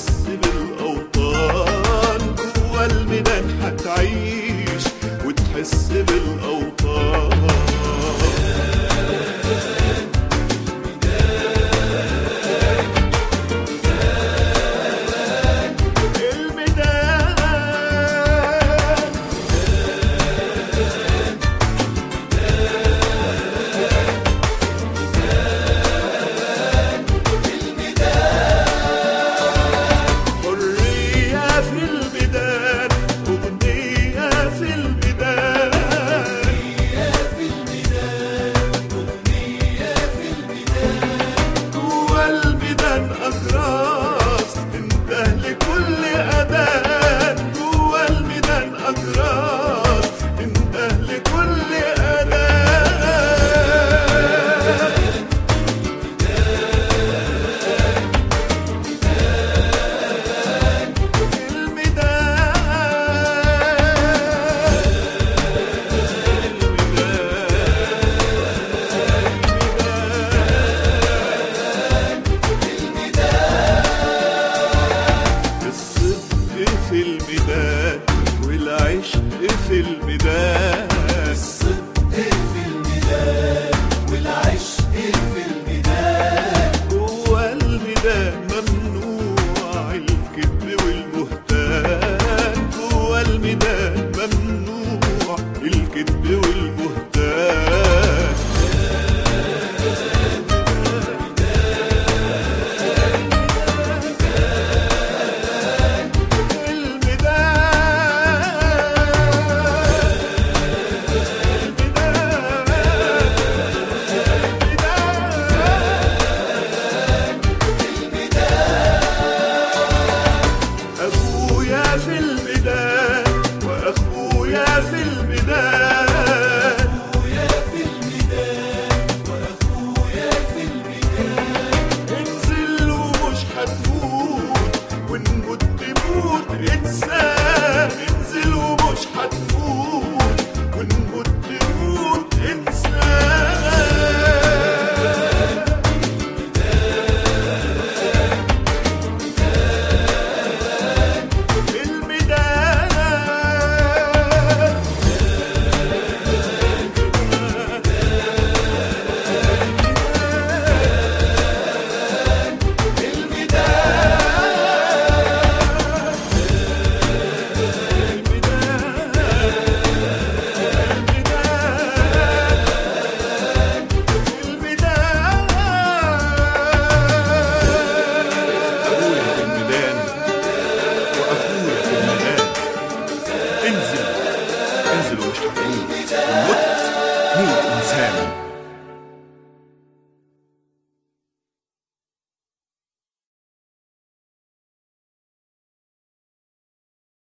وتحس بالأوطان جوا الميدان هتعيش وتحس بالأوطان الميدان حرية في البداية أغنية في البداية جوا الميدان أجراس انتهى لكل أذان جوا الميدان أجراس انتهى لكل أذان الصدق في الميدان والعشق في الميدان الصدق في الميدان والعشق في الميدان جوا الميدان ممنوع الكذب والبهتان جوا الميدان ممنوع الكذب والبهتان أخويا في الميدان وأخويا في الميدان أخويا في الميدان وأخويا في الميدان انزل ومش هتموت ونموت تموت إنسان انزل ومش هتموت ونموت تموت إنسان الميدان أبويا في الميدان وأخويا في الميدان انزل انزل ومش هتموت ومت موت إنسان